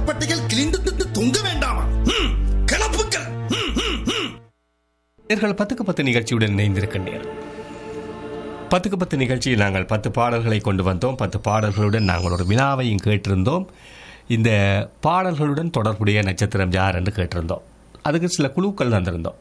சவப்பட்டைகள் கிழிந்து திட்டு தொங்க வேண்டாமா ம், கிளப்புக்கள் ம், ம், ம். நேர்கள் பத்துக்கு பத்து நிகழ்ச்சியுடன் இணைந்திருக்கின்றனர் பத்துக்கு பத்து நிகழ்ச்சியில் நாங்கள் பத்து பாடல்களை கொண்டு வந்தோம் பத்து பாடல்களுடன் நாங்கள் ஒரு வினாவையும் கேட்டிருந்தோம் இந்த பாடல்களுடன் தொடர்புடைய நட்சத்திரம் யார் என்று கேட்டிருந்தோம் அதுக்கு சில குழுக்கள் தந்திருந்தோம்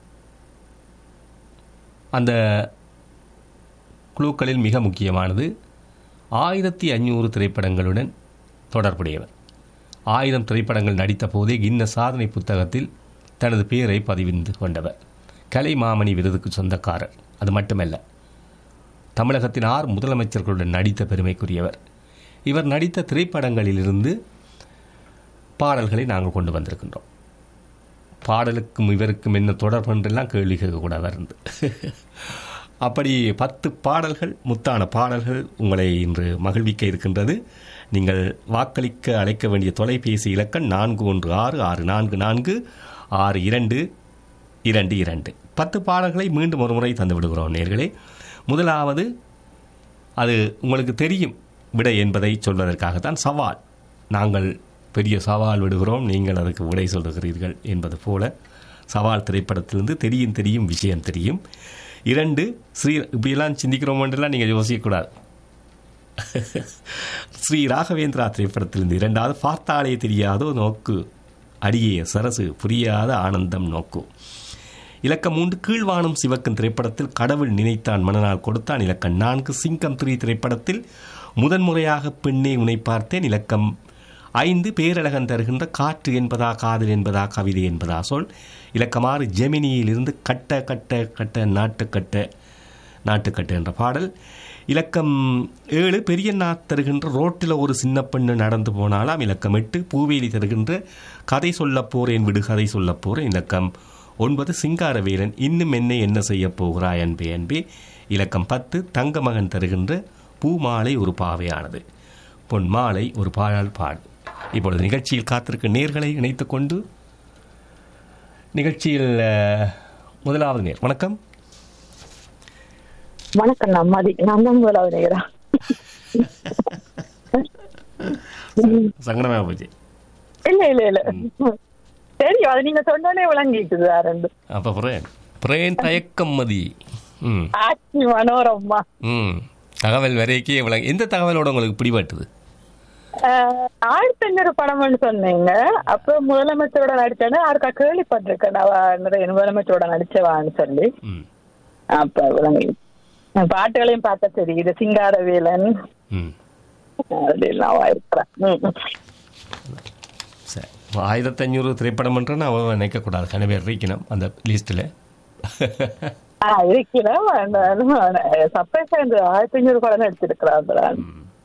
அந்த குழுக்களில் மிக முக்கியமானது ஆயிரத்தி ஐநூறு திரைப்படங்களுடன் தொடர்புடையவர் ஆயிரம் திரைப்படங்கள் நடித்த போதே கின்ன சாதனை புத்தகத்தில் தனது பெயரை பதிவிந்து கொண்டவர் கலை மாமணி விருதுக்கு சொந்தக்காரர் அது மட்டுமல்ல தமிழகத்தின் ஆறு முதலமைச்சர்களுடன் நடித்த பெருமைக்குரியவர் இவர் நடித்த திரைப்படங்களிலிருந்து பாடல்களை நாங்கள் கொண்டு வந்திருக்கின்றோம் பாடலுக்கும் இவருக்கும் என்ன தொடர்பு என்றெல்லாம் கேள்வி கேட்கக்கூடாது இருந்து அப்படி பத்து பாடல்கள் முத்தான பாடல்கள் உங்களை இன்று மகிழ்விக்க இருக்கின்றது நீங்கள் வாக்களிக்க அழைக்க வேண்டிய தொலைபேசி இலக்கம் நான்கு ஒன்று ஆறு ஆறு நான்கு நான்கு ஆறு இரண்டு இரண்டு இரண்டு பத்து பாடல்களை மீண்டும் ஒரு முறை தந்து விடுகிறோம் நேர்களே முதலாவது அது உங்களுக்கு தெரியும் விடை என்பதை சொல்வதற்காகத்தான் சவால் நாங்கள் பெரிய சவால் விடுகிறோம் நீங்கள் அதுக்கு விடை சொல்லுகிறீர்கள் என்பது போல சவால் திரைப்படத்திலிருந்து தெரியும் தெரியும் விஷயம் தெரியும் இரண்டு ஸ்ரீ இப்படியெல்லாம் சிந்திக்கிறோமென்றெல்லாம் நீங்கள் யோசிக்கக்கூடாது ஸ்ரீ ராகவேந்திரா திரைப்படத்திலிருந்து இரண்டாவது பார்த்தாலே தெரியாதோ நோக்கு அடியே சரசு புரியாத ஆனந்தம் நோக்கு இலக்கம் மூன்று கீழ்வானம் சிவக்கன் திரைப்படத்தில் கடவுள் நினைத்தான் மனநாள் கொடுத்தான் இலக்கம் நான்கு சிங்கம் த்ரீ திரைப்படத்தில் முதன்முறையாக பெண்ணே உனை பார்த்தேன் இலக்கம் ஐந்து பேரழகன் தருகின்ற காற்று என்பதா காதல் என்பதா கவிதை என்பதா சொல் இலக்கம் ஆறு ஜெமினியிலிருந்து கட்ட கட்ட கட்ட நாட்டுக்கட்ட நாட்டுக்கட்டு என்ற பாடல் இலக்கம் ஏழு பெரியண்ணா தருகின்ற ரோட்டில் ஒரு சின்ன பெண்ணு நடந்து போனாலாம் இலக்கம் எட்டு பூவேலி தருகின்ற கதை சொல்லப் போறேன் விடு கதை சொல்லப் போறேன் இலக்கம் ஒன்பது சிங்காரவேலன் இன்னும் என்ன என்ன செய்ய போகிறாய் அன்பே அன்பே இலக்கம் பத்து தங்கமகன் தருகின்ற பூமாலை ஒரு பாவையானது பொன் மாலை ஒரு பாழால் பாடு இப்பொழுது நிகழ்ச்சியில் காத்திருக்க நேர்களை இணைத்துக் கொண்டு நிகழ்ச்சியில் அஹ், முதலாவது நேர் வணக்கம் வணக்கம் நான் மதி நான் தான் முதலாவது நேரா சங்கடமாக போச்சு இல்ல இல்ல இல்ல தெரியும் அது நீங்க சொன்னோடனே விளங்கிட்டுது ரெண்டு அப்போ பிரேன் பிரேன் தயக்கம் மதி ம் ஆட்சி மனோரமா ம் தகவல் வரைக்கே விளங்க எந்த தகவலோட உங்களுக்கு பிடிபட்டுது ஆஹ், ஆயிரத்தி ஐநூறு படம்னு சொன்னீங்க அப்ப முதலமைச்சரோட நடிச்சேன்னு யாருக்கா கேள்விப்பட்டிருக்கேன் அவ நிறைய முதலமைச்சரோட நடிச்சவான்னு சொல்லி ம் அப்ப விளங்கி பாட்டுகளையும் பார்த்தா தெரியுது சிங்காரவேலன் ம் அதெல்லாம் இருக்கிறேன் சரி ஆயிரத்தி ஐநூறு திரைப்படம்ன்றன்னு அவன் நினைக்கக்கூடாது கன பேர் இருக்கணும் அந்த லிஸ்ட்டில் ஆ இருக்கிறேன் சர்ப்ரைஸா இந்த ஆயிரத்தி ஐநூறு படம் நடிச்சிருக்கிறான்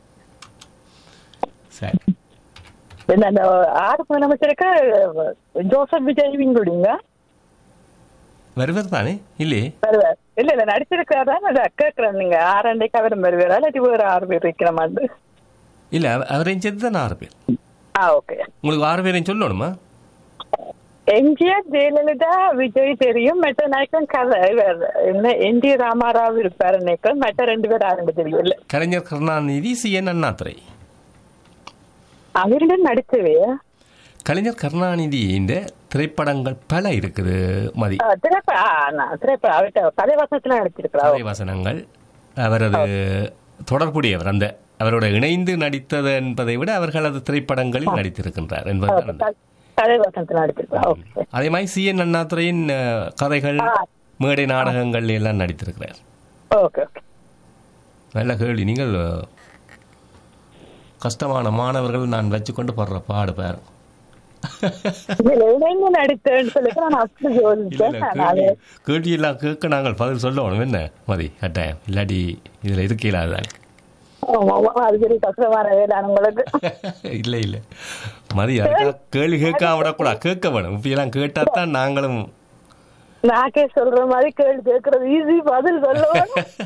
சரி என்ன அந்த ஆறு முதலமைச்சருக்கு ஜோசப் விஜய் விங்குடிங்க வருவர் தானே இல்லையே வருவார் இல்ல இல்ல நடிச்சிருக்காரா நான் கேட்கிறேன் நீங்க ஆறாண்டைக்கு அவரும் வருவாரா இல்லாட்டி வேற ஆறு பேர் இருக்கிற மாதிரி இல்லை அவரையும் சேர்த்து தான் ஆறு பேர் ஆ ஓகே உங்களுக்கு ஆறு பேரையும் சொல்லணுமா எம்ஜிஆர் ஜெயலலிதா விஜய் தெரியும் மற்ற நாயக்கன் கதை இவர் என்ன என் டி ராமாராவ் இருப்பாரு நினைக்கிறேன் மற்ற ரெண்டு பேர் ஆரம்பி தெரியும் இல்ல கலைஞர் கருணாநிதி சி என் அண்ணாதுரை அவருடைய நடிச்சவே கலைஞர் கருணாநிதி இந்த திரைப்படங்கள் பல இருக்குது மதி திரைப்பட திரைப்பட அவர்கிட்ட கதைவாசத்துல நடிச்சிருக்கிறா கதை வசனங்கள் அவரது தொடர்புடையவர் அந்த அவரோட இணைந்து நடித்தது என்பதை விட அவர்கள் அது திரைப்படங்களில் நடித்திருக்கின்றார் என்பதுதான் அந்த கதைவாசத்துல நடிச்சிருக்கிறா ஓகே அதே மாதிரி சி என் அண்ணாதுரையின் அஹ், கதைகள் மேடை நாடகங்கள் எல்லாம் நடித்திருக்கிறார் ஓகே ஓகே நல்ல கேள்வி நீங்கள் அஹ், கஷ்டமான மாணவர்கள் நான் வச்சுக்கொண்டு படுற பாடு பாரு இதுல இணைந்து நடித்தேன்னு சொல்லிட்டு நான் அப்படி இல்ல யோசிச்சேன் இல்ல நான் கேள்வி கேள்வி எல்லாம் கேட்க நாங்கள் பதில் சொல்லணும் என்ன மதி கட்டாயம் இல்லாட்டி இதுல இருக்கல அதுதான் ஆமா, ஆமா, அது பெரிய கஷ்டமான வேலை உங்களுக்கு இல்ல இல்ல மதி அதுக்காக கேள்வி கேட்காம விடக்கூடாது கேட்க வேணும் இப்படியெல்லாம் கேட்டா தான் நாங்களும் நாக்கே சொல்ற மாதிரி கேள்வி கேட்கறது ஈஸி பதில் சொல்லுவேன்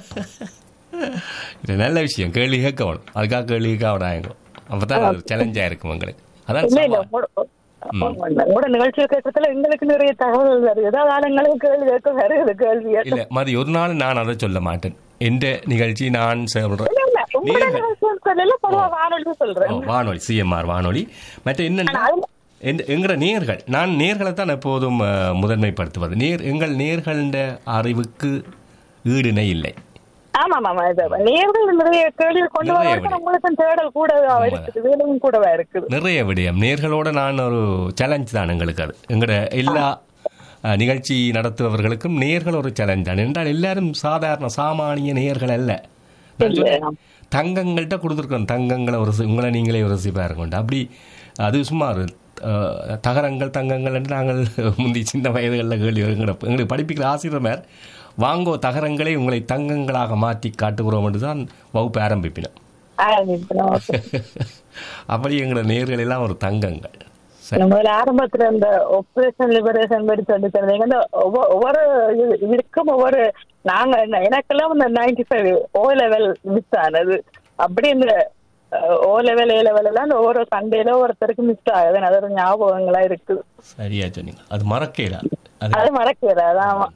இது நல்ல விஷயம் கேள்வி கேட்க வேணும் அதுக்காக கேள்வி கேட்க விடாங்க அப்பதான் அது சேலஞ்சா இருக்கும் உங்களுக்கு அதான் இல்ல இல்ல சவால். உங்களோட- உங்களோட நிகழ்ச்சியை கேட்கறதுல எங்களுக்கு நிறைய தகவல் வருது அதால எங்களுக்கு கேள்வி கேட்க வருது கேள்வி கேட்க. இல்ல மதி ஒரு நாள் நான் அதை சொல்ல மாட்டேன் எந்த நிகழ்ச்சி நான் சொல்றேன் இல்ல, இல்ல, உங்களோட நேர்கள். நிகழ்ச்சியை சொல்லல பொதுவா வானொலி ஓ, சொல்றேன் வானொலி சிஎம்ஆர் வானொலி மற்ற என்னன்னா அதுல- எந்த- எங்கட நேர்கள் நான் நேர்களை தான் எப்போதும் அஹ், முதன்மைப்படுத்துவது நேர் எங்கள் நேர்கள்ட அறிவுக்கு ஈடுணை இல்லை ஆமா ஆமா இது நேர்கள் நிறைய கேள்வி கொண்டு நிறைய வரவங்க விடை. உங்களுக்கும் தேடல் கூடவா இருக்குது வேலையும் கூடவா இருக்குது நிறைய விடயம் நேர்களோட நான் ஒரு சேலஞ்ச் தான் எங்களுக்கு அது எங்களோட எல்லா அஹ், நிகழ்ச்சி நடத்துபவர்களுக்கும் நேர்கள் ஒரு சேலஞ்ச் தான் என்றால் எல்லாரும் சாதாரண சாமானிய நேர்கள் அல்ல நான் இல்ல. சொன்னேன், தங்கங்கள்கிட்ட கொடுத்துருக்கோம் தங்கங்களை ஒரு சி- உங்களை நீங்களே ஒரு சி பாருங்க அப்படி அது சும்மா ஒரு அஹ், தகரங்கள் தங்கங்கள் என்று நாங்கள் முந்தி சின்ன வயதுகளில் கேள்வி எங்களை எங்களுக்கு படிப்பிக்கிற ஆசிரியர் வாங்கோ தகரங்களை உங்களை தங்கங்களாக மாற்றி காட்டுகிறோம் என்று தான் வகுப்பு ஆரம்பிப்பினோம் ஆரம்பிக்கணும். அப்படி எங்களோட நேர்கள் எல்லாம் ஒரு தங்கங்கள் சரி முதல்ல ஆரம்பத்துல இந்த ஆபரேஷன் லிபரேஷன் படி சொல்லி தருவீங்க இந்த ஒவ்வொ- ஒவ்வொரு இது- இதுக்கும் ஒவ்வொரு நாங்க என்ன- எனக்கெல்லாம் இந்த ninety five O level miss ஆனது அப்படி இந்த ஓ லெவல் ஏ லெவல் எல்லாம் இந்த ஒவ்வொரு சண்டேல ஒருத்தருக்கு மிஸ் ஆகுது அது ஒரு ஞாபகங்களா இருக்குது சரியா சொன்னீங்க அது மறக்கல அது அது மறக்கிறது அதான்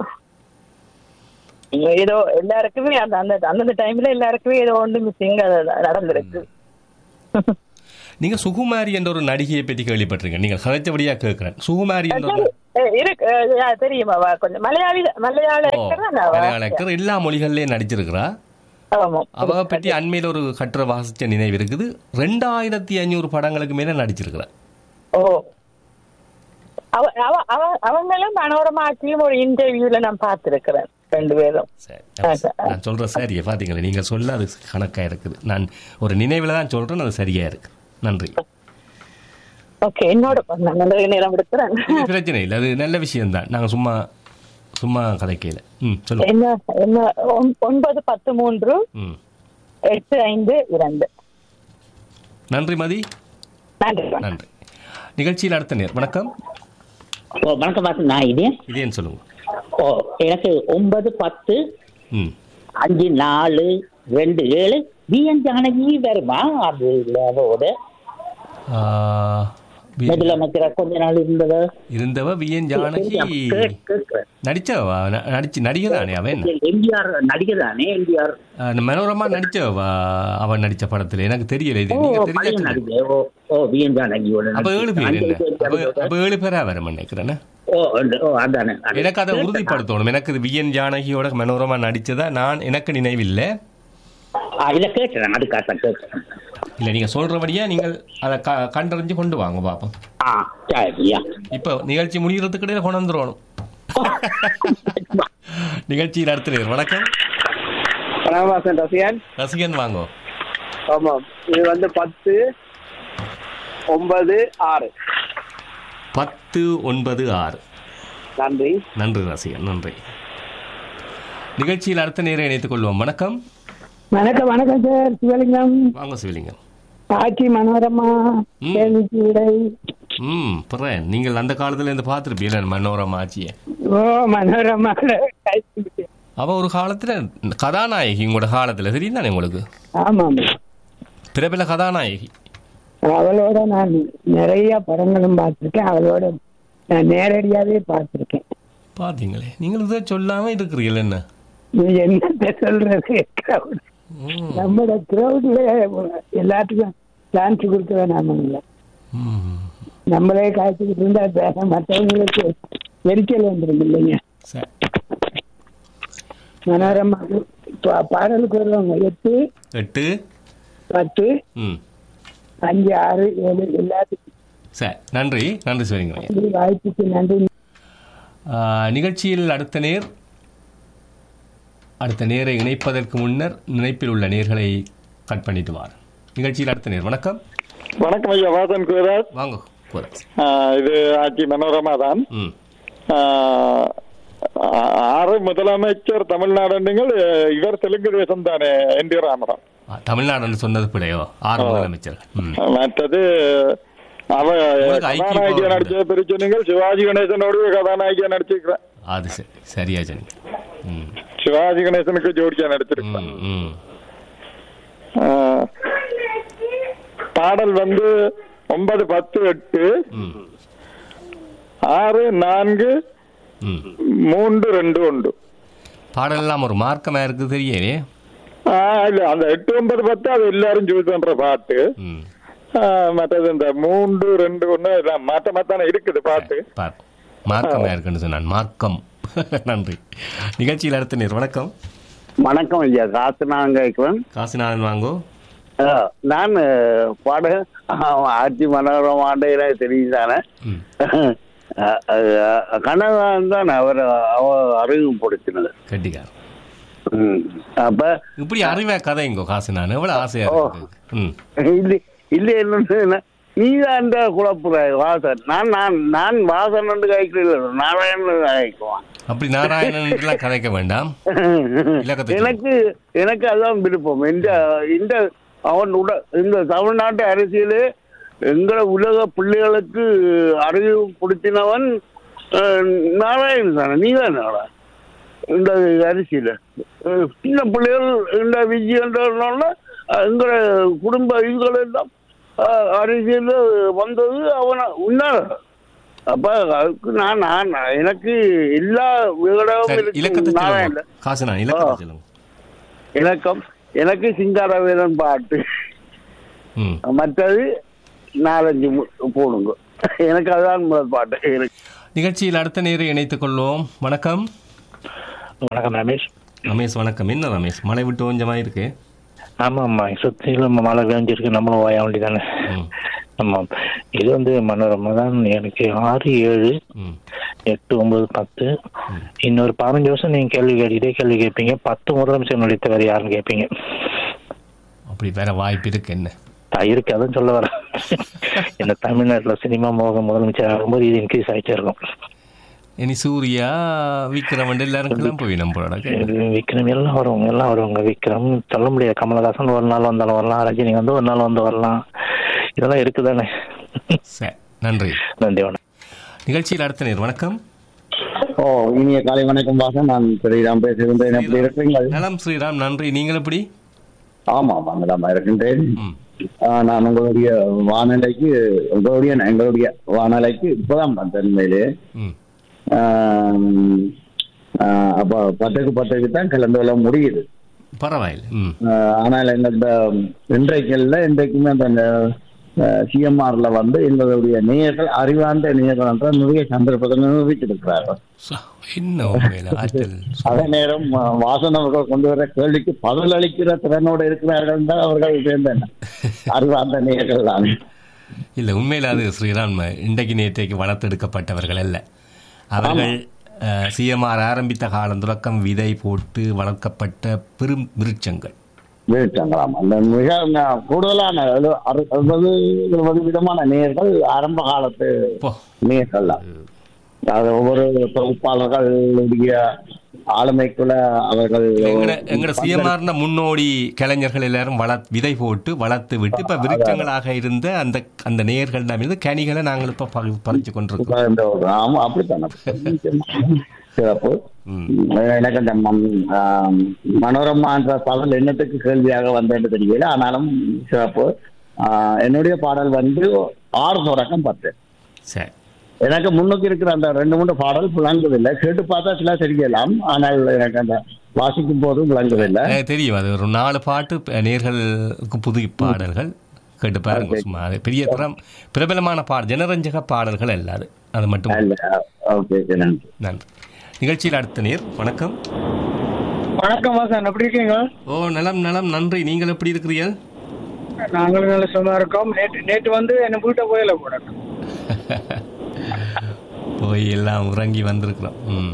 ஏதோ எல்லாருக்குமே அந்த அந்த அந்தந்த டைம்ல எல்லாருக்குமே ஏதோ ஒன்று மிஸ்ஸிங் நடந்திருக்கு நீங்க சுகுமாரி என்ற ஒரு நடிகையை பற்றி கேள்விப்பட்டிருக்கீங்க நீங்கள் கதைச்சபடியா கேட்கிறேன் சுகுமாரி என்ற ஒரு அஹ் இருக்கு அஹ் யா, தெரியுமா அவ கொஞ்சம் மலையாளி மலையாள ஓ, actor தானே அவ? மலையாள actor எல்லா மொழிகள்லயும் நடிச்சிருக்கிறா ஆமா அவ பற்றி அண்மையில் ஒரு கட்டுரை வாசிச்ச நினைவு இருக்குது ரெண்டாயிரத்தி ஐநூறு படங்களுக்கு மேல நடிச்சிருக்கிறா ஓ அவ அவ அவ அவங்களும் மனோரமா ஆட்சியும் ஒரு இன்டர்வியூல நான் பார்த்திருக்கிறேன் ரெண்டு பேரும் சரி நான் நான் சொல்றேன் சரியா பாத்தீங்களா நீங்க சொல்ல அது கணக்கா இருக்குது நான் ஒரு நினைவுல தான் சொல்றேன் அது சரியா இருக்கு நன்றி ஓகே என்னோட நான் நிறைய நேரம் எடுக்கிறேன் இது பிரச்சனை இல்லை அது நல்ல விஷயம்தான் நாங்க சும்மா சும்மா கதைக்கல ம் சொல்லுங்க என்ன என்ன ஒன்- ஒன்பது பத்து மூன்று ம் எட்டு ஐந்து இரண்டு நன்றி மதி நன்றி நன்றி நிகழ்ச்சியில் அடுத்த நேர் வணக்கம் ஓ வணக்கம் வாசன் நான் இது இதேன்னு சொல்லுங்க ஓ எனக்கு ஒன்பது பத்து ம் அஞ்சு நாலு ரெண்டு ஏழு பிஎன் ஜானகி வருமா அது அதோட ஆ, வி- முதலமைச்சர் கொஞ்ச நாள் இருந்தது இருந்தவ வி என் ஜானகி நடிச்சவா ந- நடிச்சு நடிகை தானே அவன் எம்ஜிஆர் நடிகர் தானே எம்ஜிஆர் மனோரமா நடிச்சவா அவன் நடிச்ச படத்துல எனக்கு தெரியல இது ஓ நீங்க பழைய தெரிஞ்ச நடிகை ஓ ஓ பிஎன் ஜானகியோட அப்ப ஏழு பேர் நடிகை. என்ன அப்ப அப்ப ஏழு பேரா வர நினைக்கிறேன் ஓ அந்த- ஓ அதானே அதானே. எனக்கு அதை உறுதிப்படுத்தணும் எனக்கு இது வி என் ஜானகியோட மனோரமா நடிச்சதா நான் எனக்கு நினைவில்லை ஆ, இதை கேட்டேன் அதுக்காக தான் கேட்டேன் இல்ல நீங்க சொல்றபடியா நீங்கள் அதை க- கண்டறிஞ்சு கொண்டு வாங்க பாப்போம் ஆ சரியா இப்போ நிகழ்ச்சி முடிகிறதுக்கு இடையில கொண்டு வந்துருவணும் நிகழ்ச்சியில் அடுத்த நேர் வணக்கம் கனகவாசன் ரசிகன் ரசிகன் வாங்கோ ஆமாம் இது வந்து பத்து ஒன்பது ஆறு பத்து ஒன்பது ஆறு நன்றி நன்றி ரசிகன் நன்றி நிகழ்ச்சியில் அடுத்த நேரம் இணைத்துக் கொள்வோம் வணக்கம் வணக்கம் வணக்கம் சார் சிவலிங்கம் வாங்க சிவலிங்கம் ஆட்சி மனோரமா ம். கேள்விக்கு விடை ம் பிறன் நீங்கள் அந்த காலத்துல இருந்து பார்த்துருப்பீங்க மனோரமா ஆச்சியை ஓ மனோரமா அவ ஒரு காலத்துல கதாநாயகி உங்களோட காலத்துல தெரியுதானே உங்களுக்கு ஆமாம் பிரபல கதாநாயகி அவளோட நான் நிறைய படங்களும் பார்த்திருக்கேன் அவளோட நான் நேரடியாவே பார்த்திருக்கேன் பாத்தீங்களே நீங்கள் இதை சொல்லாம இருக்கிறீர்கள் என்ன நீ என்னத்த சொல்றது crowd. ம், நம்மளோட கிரௌட்ல எல்லாத்துக்கும் சான்ஸ் கொடுக்க வேணாம் இல்லை ம். நம்மளே காய்ச்சிக்கிட்டு இருந்தா வேற மற்றவங்களுக்கு எரிச்சல் வந்துடும் இல்லைங்க சரி மனோரமா பா- பாடலுக்கு வருவாங்க எட்டு எட்டு பத்து ம் அஞ்சு ஆறு ஏழு எல்லாத்துக்கும் சரி நன்றி நன்றி சிவலிங்கம் நன்றி, வாய்ப்புக்கு நன்றி ஆஹ், நிகழ்ச்சியில் அடுத்த நேர் அடுத்த நேரை இணைப்பதற்கு முன்னர் நினைப்பில் உள்ள நேர்களை கட் பண்ணிட்டு வார் நிகழ்ச்சியில் அடுத்த நேர் வணக்கம் வணக்கம் ஐயா வாசன் குவராஜ் வாங்க கோராஜ். ஆஹ் இது ஆட்சி மனோரமா தான் ம் ஆஹ் ஆறு முதலமைச்சர் தமிழ்நாடுங்கள் இவர் தெலுங்கு தேசம் தானே என் டி ராமராவ் ஆ, தமிழ்நாடுன்னு சொன்னது பிழையோ ஆறு முதலமைச்சர் ம் மற்றது அவ உங்களுக்கு ஐக்கிய கதாநாயகியா பவர் நடிச்ச பெரிய நீங்கள் சிவாஜி கணேசனோடு அது நடிச்சிருக்கிறேன் அது சரி சரியா சரி ம் சிவாஜி கணேசனுக்கு ஜோடியா நடிச்சிருக்கிறேன் ம் ம் ஆஹ் பாடல் வந்து ஒன்பது பத்து எட்டு ம் ஆறு நான்கு ம் மூன்று ரெண்டு ஒன்று பாடலாம் ஒரு மார்க்கமாக இருக்குது தெரியலே ஆ, இல்ல அந்த எட்டு ஒன்பது பத்து அது எல்லாரும் சூஸ் பண்ற பாட்டு ம் ஆ, மற்றது இந்த மூன்று ரெண்டு ஒண்ணு எல்லாம் மாற்ற மாத்தானே இருக்குது பாட்டு பார் மார்க்கம் இருக்குன்னு சொன்னான் மார்க்கம் நன்றி நிகழ்ச்சியில் அடுத்த நேர் வணக்கம் வணக்கம் ஐயா காசு நான் கேட்கிறேன் காசிநாதன் வாங்கோ நான் பாட ஆட்சி மனோரம் ஆண்டையில தெரியும் தானே ம் கண்ணதான் தான் அவர் அவ அறிமுகப்படுத்தினது கட்டிக்கார் ம். அப்ப இப்படி அறிவா கதைங்கோ காசிநாதன் எவ்வளவு ஆசையா இருக்கு ம் இல்ல இல்ல என்ன நீதான் அந்த குழப்புற வாசன் நான் நான் நான் வாசன் என்று கைக்கிறேன் நாராயணன் கைக்குவான் அப்படி நாராயணன் எல்லாம் கதைக்க வேண்டாம் இலக்கத்தை சொல்லு. எனக்கு எனக்கு அதான் விருப்பம் இந்த இந்த அவன் உட இந்த தமிழ்நாட்டு அரசியலு எங்களை உலக பிள்ளைகளுக்கு அறிவு கொடுத்தினவன் அஹ், நாராயணன் தானே நீ தானே இந்த அரசியல் அஹ், சின்ன பிள்ளைகள் இந்த விஜயன்றதுனால எங்களை குடும்ப இதுகள் எல்லாம் அஹ், அரசியல்ல வந்தது அவன உன்னால அப்ப அதுக்கு நான் நான் எனக்கு எல்லா விகடமும் சரி, இருக்கு இலக்கத்தை சொல்லுங்க நாராயணன் காசிநாதன் இலக்கத்தை ஆ. சொல்லுங்க இலக்கம் எனக்கு சிங்காரவேலன் பாட்டு ம் மற்றது நாலஞ்சு மு- போடுங்க எனக்கு அதுதான் முதல் பாட்டு எனக்கு நிகழ்ச்சியில் அடுத்த நேரை இணைத்துக் கொள்வோம் வணக்கம் வணக்கம் ரமேஷ் ரமேஷ் வணக்கம் என்ன ரமேஷ் மழை விட்டு கொஞ்சமா இருக்கு ஆமா ஆமா சுத்திலும் மழை பெஞ்சிருக்கு நம்மளும் ஓய வேண்டியதானே ம் ஆமாம் இது வந்து மனோரமா தான் எனக்கு ஆறு ஏழு ம் எட்டு ஒன்பது பத்து இன்னொரு பதினஞ்சு வருஷம் நீங்க கேள்வி கேட்டுக்கிட்டே கேள்வி கேட்பீங்க பத்து முதலமைச்சர் நடித்தவர் யாருன்னு கேட்பீங்க அப்படி வேற வாய்ப்பு இருக்கு என்ன த- இருக்கு அதான் சொல்ல வரேன் இந்த தமிழ்நாட்டுல சினிமா மோகம் முதலமைச்சர் ஆகும்போது இது இன்க்ரீஸ் ஆயிட்டே இருக்கும் இனி சூர்யா விக்ரமன் எல்லாரும் கிளம்ப போய் நம்மளோட இது விக்ரம் எல்லாம் வருவாங்க எல்லாம் வருவாங்க விக்ரம் சொல்ல முடியாது கமலஹாசன் ஒரு நாள் வந்தாலும் வரலாம் ரஜினி வந்து ஒரு நாள் வந்து வரலாம் இதெல்லாம் இருக்குதானே சரி நன்றி நன்றி வணக்கம் நிகழ்ச்சியில் அடுத்த நேர் வணக்கம் ஓ இனிய காலை வணக்கம் வாசன் நான் ஸ்ரீராம் பேசுகின்றேன் எப்படி இருக்கிறீங்க நலம் ஸ்ரீராம் நன்றி நீங்கள் எப்படி ஆமா ஆமா நலமா இருக்கின்றேன் ம் ஆ, நான் உங்களுடைய வானிலைக்கு உங்களுடைய எங்களுடைய வானிலைக்கு இப்பதான் வந்தேன் உண்மையிலே ம் ஆம், ஆ, அப்ப பத்துக்கு பத்துக்கு தான் கலந்து கொள்ள முடியுது பரவாயில்லை ம் ஆஹ் ஆனால் இந்த இன்றைக்கல்ல இன்றைக்குமே அந்த சிஎம்ஆர்ல வந்து எங்களுடைய நேயர்கள் அறிவார்ந்த நேயர்கள் என்ற நிறைய சந்தர்ப்பத்தை நிரூபித்திருக்கிறார்கள் ச- என்ன உண்மையில ஆற்றல் அதே நேரம் ஆஹ், வாசன் அவர்கள் கொண்டு வர கேள்விக்கு பதில் அளிக்கிற திறனோடு இருக்கிறார்கள் தான் அவர்கள் சேர்ந்தன அறிவார்ந்த நேயர்கள் தான் இல்லை உண்மையில் அது ஸ்ரீராம் இன்றைக்கு நேற்றைக்கு வளர்த்தெடுக்கப்பட்டவர்கள் அல்ல அவர்கள் சிஎம்ஆர் ஆரம்பித்த காலம் தொடக்கம் விதை போட்டு வளர்க்கப்பட்ட பெரும் விருட்சங்கள் வீழ்ச்சங்களாம் அந்த மிக ந- கூடுதலான எழு- அறு- அறுபது எழுபது விதமான நேயர்கள் ஆரம்ப காலத்து போ நேயர்கள் தான் அது ஒவ்வொரு தொகுப்பாளர்களுடைய ஆளுமைக்குள்ள அவர்கள் எங்கட எங்கட சிஎம்ஆர்ன முன்னோடி கலைஞர்கள் எல்லாரும் வள விதை போட்டு வளர்த்து விட்டு இப்ப விருட்சங்களாக இருந்த அந்த அந்த நேயர்கள் இருந்து கனிகளை நாங்கள் இப்ப பறி- பறிச்சு கொண்டிருக்கோம் இந்த ஒரு- ஆமா அப்படித்தானே சிறப்பு ம். எனக்கு அந்த மம்- ஆம், மனோரமா என்ற பாடல் என்னத்துக்கு கேள்வியாக வந்தேன்னு தெரியல ஆனாலும் சிறப்பு ஆஹ், என்னுடைய பாடல் வந்து ஆறு தொடக்கம் பத்து சரி எனக்கு முன்னுக்கு இருக்கிற அந்த ரெண்டு மூணு பாடல் விளங்குதில்லை கேட்டு பார்த்தா சில தெரியலாம் ஆனால் எனக்கு அந்த வாசிக்கும் போதும் விளங்குதில்லை எனக்கு தெரியும் அது ஒரு நாலு பாட்டு ப- நேர்களுக்கு புது பாடல்கள் கேட்டு பாருங்க சும்மா அது பெரிய திறம் பிரபலமான பாடல் ஜனரஞ்சக பாடல்கள் அல்ல அது அது மட்டும் இல்ல, ஓகே ஓகே நன்றி நன்றி நிகழ்ச்சியில் அடுத்த நேர் வணக்கம் வணக்கம் வாசன் எப்படி இருக்கீங்க ஓ நலம் நலம் நன்றி நீங்கள் எப்படி இருக்கிறீர்கள் நாங்களும் நல்ல சும்மா இருக்கோம் நேற்று நேற்று வந்து என்ன வீட்டை போயில கூட போய் எல்லாம் உறங்கி வந்திருக்கிறோம் ம்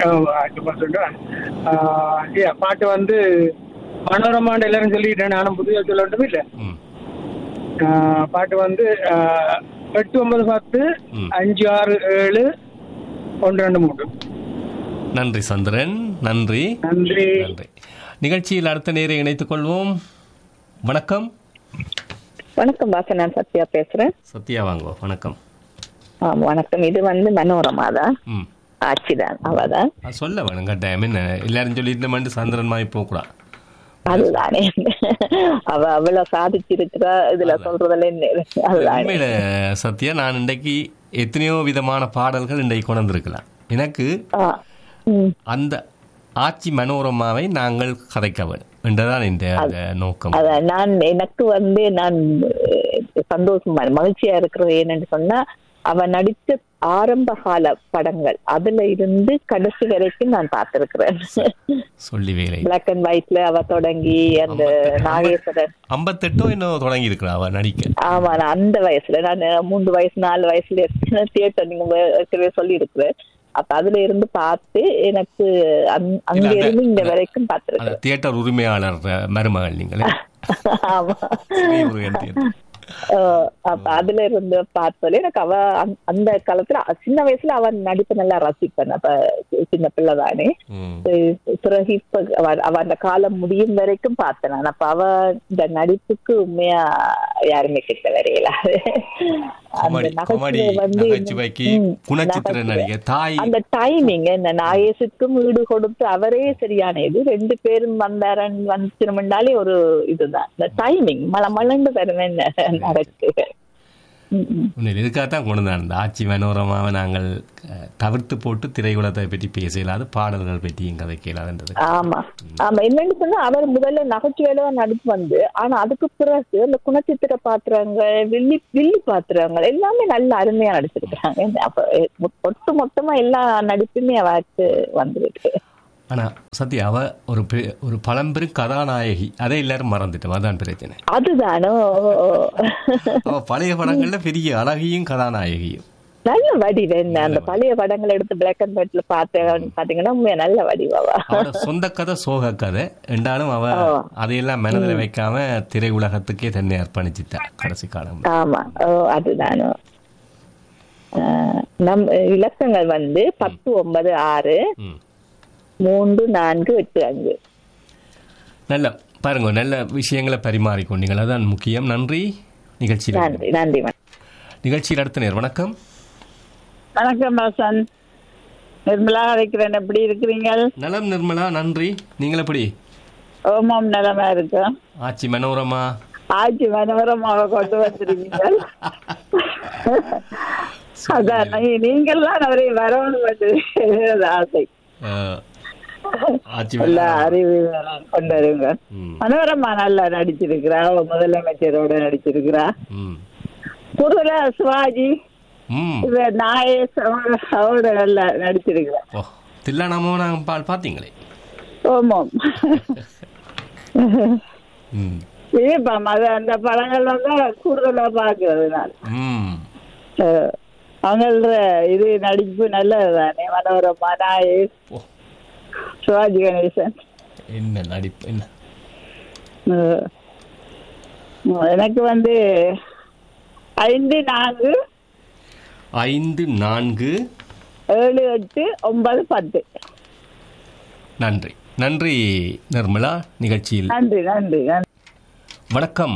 பாட்டு வந்து மனோரமாண்டு எல்லாரும் சொல்லிட்டேன் நானும் புதுசாக சொல்லட்டும் இல்லை ம் பாட்டு வந்து ஆஹ், எட்டு ஒன்பது பத்து ம். அஞ்சு ஆறு ஏழு ஒன்று ரெண்டு மூணு நன்றி சந்திரன் நன்றி நன்றி நன்றி நிகழ்ச்சியில் அடுத்த நேரை இணைத்துக் கொள்வோம் வணக்கம் வணக்கம் வாசன் நான் சத்யா பேசுறேன் சத்யா வாங்கோ வணக்கம் ஆ, வணக்கம் இது வந்து மனோரமா தான் ம் ஆட்சிதான் அவதான் அது சொல்ல வேணும் கட்டாயம் என்ன எல்லாரும் சொல்லிட்டு மட்டும் சந்திரன் மாதிரி போகக்கூடாது அதுதானே அவ அவ்வளவு சாதிச்சிருக்கிறா இதுல சொல்றதுல என்ன அதுதானே உண்மையில சத்யா நான் இன்றைக்கு எத்தனையோ விதமான பாடல்கள் இன்றைக்கு கொண்டு வந்திருக்கலாம் எனக்கு ஆ, ம். அந்த ஆட்சி மனோரமாவை நாங்கள் கதைக்க வேண்டும் என்றுதான் இந்த அந்த நோக்கம் அதான் நான் எனக்கு வந்து நான் சந்தோஷமா மகிழ்ச்சியா இருக்கிறது என்னன்னு சொன்னா அவ நடித்த ஆரம்ப கால படங்கள் அதுல இருந்து கடைசி வரைக்கும் நான் பார்த்திருக்கிறேன் சொல்லி வேலை பிளாக் அண்ட் ஒயிட்ல அவ தொடங்கி அந்த நாகேஸ்வரன் ஐம்பத்தெட்டோ இன்னும் தொடங்கி இருக்கிறா அவ நடிக்க ஆமா நான் அந்த வயசுல நான் மூன்று வயசு நாலு வயசுல தியேட்டர் நீங்க ஏற்கனவே சொல்லி இருக்கிறேன் அப்ப அதுல இருந்து பார்த்து எனக்கு அங்- அங்க இல்ல, அந்த- இருந்து இங்க அந்த- வரைக்கும் அந்த பார்த்திருக்கேன் தியேட்டர் உரிமையாளர் அஹ், மருமகள் நீங்களே ஆமா ஸ்ரீமுருகன் தியேட்டர் அஹ் அப்ப அதுல இருந்து பார்த்ததுல எனக்கு அவ அந்த- அந்த காலத்துல சின்ன வயசுல அவன் நடிப்பு நல்லா ரசிப்பேன் அப்ப சின்ன பிள்ளை தானே ம். பிறகு இப்ப அவ அவ அந்த காலம் முடியும் வரைக்கும் பார்த்தேன் நான் அப்ப அவ இந்த நடிப்புக்கு உண்மையா யாருமே கிட்ட வரையல அந்த காமெடி காமெடி நகைச்சுவை வந்து நகைச்சுவைக்கு ம், குணச்சித்திர நகைச்சுவை. நடிகை தாய் அந்த டைமிங் இந்த நாயேசுக்கும் வீடு கொடுத்து அவரே சரியான இது ரெண்டு பேரும் வந்தாரன் வந்துச்சிருந்தாலே ஒரு இதுதான் இந்த டைமிங் மல மலண்டு தருவேன் நடக்கு உன்னை இதுக்காகத்தான் கொண்டு வந்தேன் அந்த ஆட்சி மனோரமாவை நாங்கள் அஹ், தவிர்த்து போட்டு திரையுலகத்தை பற்றி பேசலாது பாடல்கள் பற்றியும் கதை கேளாதுன்றது ஆமா ஆமா என்னன்னு சொன்னா அவர் முதல்ல நகைச்சுவையில தான் நடிப்பு வந்து ஆனா அதுக்கு பிறகு அந்த குணச்சித்திர பாத்திரங்கள் வில்லி வில்லி பாத்திரங்கள் எல்லாமே நல்ல அருமையா நடிச்சிருக்காங்க அப்ப மொ- ஒட்டு மொத்தமா எல்லா நடிப்புமே அவருக்கு வந்திருக்கு ஆனா சத்யா அவ ஒரு பெ- ஒரு பழம்பெரும் கதாநாயகி அதை எல்லாரும் மறந்துட்டோம் அதான் பிரச்சனை அதுதானோ அவ பழைய படங்கள்ல பெரிய அழகியும் கதாநாயகியும் நல்ல வடிவு என்ன அந்த பழைய படங்களை எடுத்து பிளாக் அண்ட் ஒயிட்ல பார்த்த பாத்தீங்கன்னா உண்மையா நல்ல வடிவாவா அவட சொந்த கதை சோக கதை என்றாலும் அவ ஓ. அதையெல்லாம் மனதில் வைக்காம திரையுலகத்துக்கே தன்னை அர்ப்பணிச்சுட்டா கடைசி காலம் ஆமா ஓ அதுதானோ ஆஹ் நம் இலக்கங்கள் வந்து பத்து ஒன்பது ஆறு ம். மூன்று நான்கு எட்டு அஞ்சு நல்ல பாருங்க நல்ல விஷயங்களை பரிமாறிக்கொண்டீங்கள் அதான் முக்கியம் நன்றி நிகழ்ச்சியில் நன்றி நன்றி வணக்கம். நிகழ்ச்சியில் அடுத்த நேர் வணக்கம் வணக்கம் வாசன் நிர்மலா அழைக்கிறேன் எப்படி இருக்கிறீங்க நலம் நிர்மலா நன்றி நீங்கள் எப்படி ஓமம் நிலமா இருக்கு ஆச்சி மனோரமா ஆட்சி மனோரமாக கொண்டு வந்திருக்கீங்க அதான் நீ- நீங்கெல்லாம் அவரை வரவணும் என்று ஆசை அஹ், ஆச்சி எல்லா மனோரமா. அறிவு கொண்டு வருங்க ம், மனோரமா நல்லா நடிச்சிருக்கிறா அவ முதலமைச்சரோட நடிச்சிருக்கிறா ம், புதுல சிவாஜி ம். இவ நாயேஸ் அவ- அவரோட நல்லா நடிச்சிருக்கிறா ஓ தில்லானாமோ நாங்கள் பால் பார்த்தீங்களே ஓமம் ம் விருப்பம் அது அந்த படங்கள் வந்து கூடுதலா பாக்குறது நான் ம் அஹ், அவங்களோட இது நடிப்பு நல்லது தானே மனோரமா நாயேஸ் ஓ சிவாஜி கணேசன் என்ன நடிப்பு என்ன அஹ், எனக்கு வந்து ஐந்து நான்கு ஐந்து நான்கு ஏழு எட்டு ஒன்பது பத்து நன்றி நன்றி நிர்மலா நிகழ்ச்சியில் நன்றி நன்றி நன்றி வணக்கம்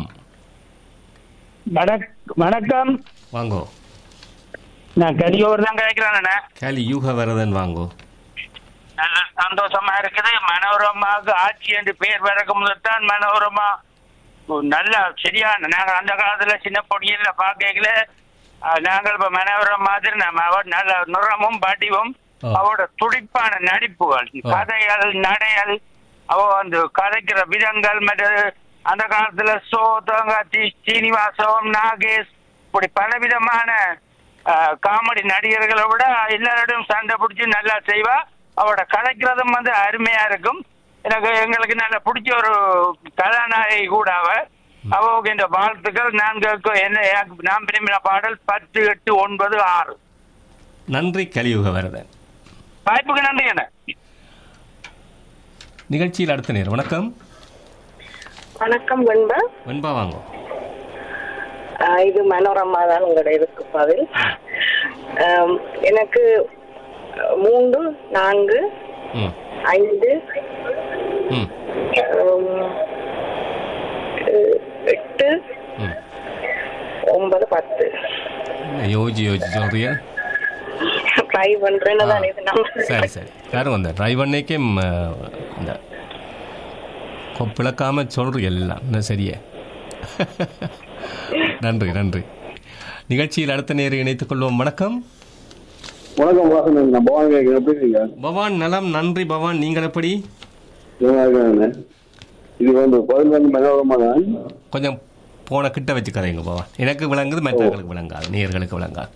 வணக்கம் வாங்கோ நான் கலியோர் தான் கேட்கிறேன் கேலி யூக வரதன் வாங்கோ நல்ல சந்தோஷமா இருக்குது மனோரமாவுக்கு ஆட்சி என்று பேர் பிறக்கும் முதல்தான் மனோரமா ஒரு நல்ல சரியான நாங்க அந்த காலத்துல சின்ன பொடியில பாக்கல நாங்கள் இப்ப மனோரம் மாதிரி நம்ம அவர் நல்ல நிறமும் வடிவும் ஆ. அவரோட துடிப்பான நடிப்புகள் ஆ. கதைகள் நடைகள் அவ அந்த கதைக்கிற விதங்கள் மற்ற அந்த காலத்துல சோ தங்காச்சி சீனிவாசம் நாகேஷ் இப்படி பலவிதமான காமெடி நடிகர்களை விட எல்லாரோடும் சண்டை பிடிச்சி நல்லா செய்வா அவரோட கதைக்கிறதும் வந்து அருமையா இருக்கும் எனக்கு எங்களுக்கு நல்ல பிடிச்ச ஒரு கதாநாயகி கூட அவ அவக்கு இந்த வாழ்த்துக்கள் நான் கேட்க என்ன எனக்கு நான் விரும்பின பாடல் பத்து எட்டு ஒன்பது ஆறு நன்றி கலியுக வரதன் வாய்ப்புக்கு நன்றி என்ன நிகழ்ச்சியில் அடுத்த நேர் வணக்கம் வணக்கம் வெண்பா வெண்பா வாங்கோ ஆஹ் இது மனோரமா தான் உங்களோட இருக்கு பதில் ஆம், எனக்கு மூன்று நான்கு ம் ஐந்து ம் ஆம், எ- எட்டு ம் ஒன்பது பத்து என்ன யோசி யோசி சொல்றீங்க ட்ரை பண்றேன்னு தான் இது நம்ம சரி சரி யாரும் அந்த டிரைவர்னேக்கே இந்த கொப்பிழக்காம சொல்றீங்க எல்லாம் என்ன சரியே நன்றி நன்றி நிகழ்ச்சியில் அடுத்த நேரம் இணைத்துக் கொள்வோம் வணக்கம் வணக்கம் வாசன் நான் பவான் கேட்கிறேன் எப்படி இருக்கீங்க பவான் நலம் நன்றி பவான் நீங்கள் எப்படி நல்லா இருக்கேன் இது வந்து பதில் வந்து மனோரமா தான் கொஞ்சம் போன கிட்ட வச்சு கதைங்க பவான் எனக்கு விளங்குது மற்றவர்களுக்கு விளங்காது நேயர்களுக்கு விளங்காது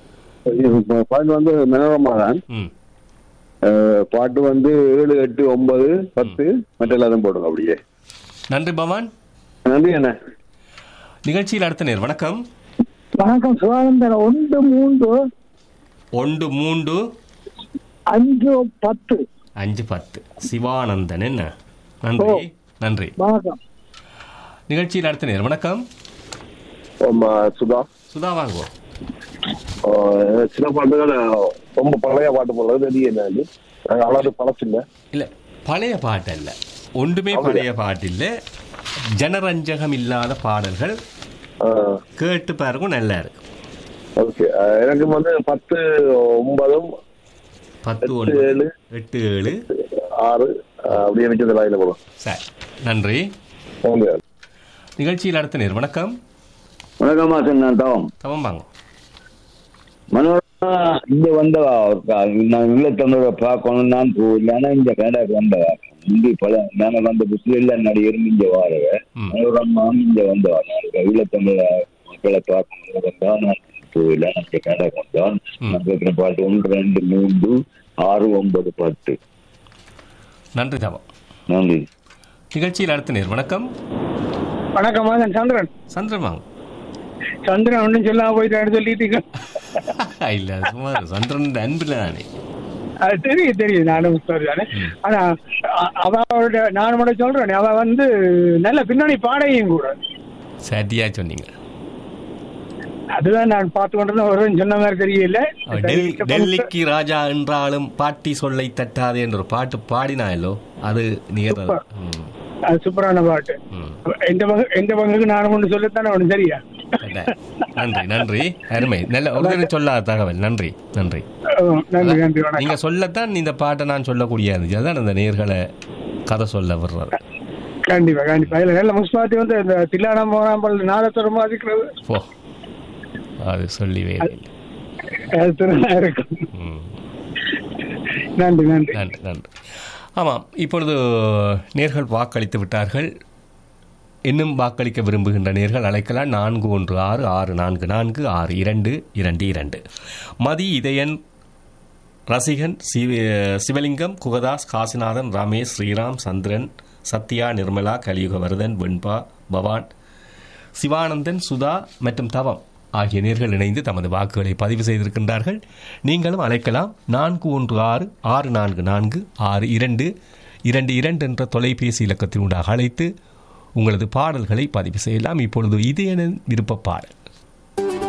பாட்டு வந்து மனோரமா தான் ம் அஹ், பாட்டு வந்து ஏழு எட்டு ஒன்பது பத்து மற்ற எல்லாரும் போடுங்க அப்படியே நன்றி பவான் நன்றி அண்ணா நிகழ்ச்சியில் அடுத்த நேர் வணக்கம் வணக்கம் சுகானந்தன் ஒன்று மூன்று ஒன்று மூன்று அஞ்சு பத்து அஞ்சு பத்து சிவானந்தன் என்ன நன்றி நன்றி வணக்கம் நிகழ்ச்சியில் அடுத்த நேர் வணக்கம் சுதா சுதா வாங்குவோம் அஹ், சில பாட்டுகள் ரொம்ப பழைய பாட்டு போல தெரியல நாங்கள் அவ்வளவு பழசு இல்லை இல்ல பழைய பாட்டு அல்ல ஒன்றுமே பழைய பாட்டு இல்ல ஜனரஞ்சகம் இல்லாத பாடல்கள் கேட்டு பாருங்க நல்லா இருக்கு ஓகே எனக்கு வந்து பத்து ஒன்பதும் பத்து எட்டு, ஒன்பது ஏழு. எட்டு ஏழு ஆறு அஹ், அப்படியே வச்சது லைன்ல போடும் சரி நன்றி நிகழ்ச்சியில் அடுத்த நேர் வணக்கம் வணக்கம்மா சொன்ன தவம் தவம் வாங்க மனோரமா இங்க வந்தவா ஒருக்கா நான் இல்லத்தன்னோட பார்க்கணும் நான் போகல ஆனா இந்த கனடாக்கு வந்தவா இந்தி பல நாங்க வந்த புதுசுல எல்லாம் நடிகரும் இங்க வாரவ மனோரமா இங்க வந்தவா நான் இல்லத்தன்னோட மக்களை பார்க்கணும் வந்தா நான் போகல நான் இங்க கனடாக்கு வந்தான் நான் கேட்கிற பாட்டு ஒன்று ரெண்டு மூன்று ஆறு ஒன்பது பத்து நன்றி தவம் நன்றி நிகழ்ச்சியில் அடுத்த நேர் வணக்கம் வணக்கம் நான் சந்திரன் சந்திரன் வாங்க சந்திரன் ஒன்றும் சொல்லாம போயிட்டான்னு சொல்லிட்டீங்க இல்ல அது சும்மா சந்திரன் அன்பில் தானே அது தெரியும் தெரியும் நானும் சொல்றேன் ஆனா அ- அவளோட நான் கூட சொல்றேன் அவ வந்து நல்ல பின்னணி பாடையும் கூட சரியா சொன்னீங்க அதுதான் நான் பார்த்து கொண்டு ஒரு சொன்ன மாதிரி தெரியல அவ டெல்லி டெல்லிக்கு ராஜா என்றாலும் பாட்டி சொல்லை தட்டாதே என்ற ஒரு பாட்டு பாடினாயல்லோ அது நிகழ்றது ம், அது சூப்பரான பாட்டு எந்த பங்கு எந்த பங்குக்கு நான் ஒன்று சொல்லத்தானே ஒன்று சரியா அட. நன்றி நன்றி அருமை நல்ல ஒரு தடவை சொல்லாத தகவல் நன்றி நன்றி அஹ் நன்றி நன்றி வணக்கம் நீங்க சொல்லத்தான் இந்த பாட்டை நான் சொல்லக்கூடிய இருந்துச்சு அதான் அந்த நேர்களை கதை சொல்ல வர்றது கண்டிப்பா கண்டிப்பா இல்ல நல்ல முஸ்பாத்தி வந்து இந்த தில்லானம் போனாம்பல் நாதத்துவம் மாதிரிக்கிறது போ அது சொல்லி வேலை இல்லை. அது திரும்ப இருக்கும் நன்றி நன்றி நன்றி நன்றி ஆமாம் இப்பொழுது நேர்கள் வாக்களித்து விட்டார்கள் இன்னும் வாக்களிக்க விரும்புகின்ற நேர்கள் அழைக்கலாம் நான்கு ஒன்று ஆறு ஆறு நான்கு நான்கு ஆறு இரண்டு இரண்டு இரண்டு மதி இதயன் ரசிகன் சிவ சிவலிங்கம் குகதாஸ் காசிநாதன் ரமேஷ் ஸ்ரீராம் சந்திரன் சத்யா நிர்மலா கலியுகவர்தன் வெண்பா பவான் சிவானந்தன் சுதா மற்றும் தவம் ஆகிய நேர்கள் இணைந்து தமது வாக்குகளை பதிவு செய்திருக்கின்றார்கள் நீங்களும் அழைக்கலாம் நான்கு ஒன்று ஆறு ஆறு நான்கு நான்கு ஆறு இரண்டு இரண்டு இரண்டு என்ற தொலைபேசி இலக்கத்தினூடாக அழைத்து உங்களது பாடல்களை பதிவு செய்யலாம் இப்பொழுது இது என விருப்ப பாடல்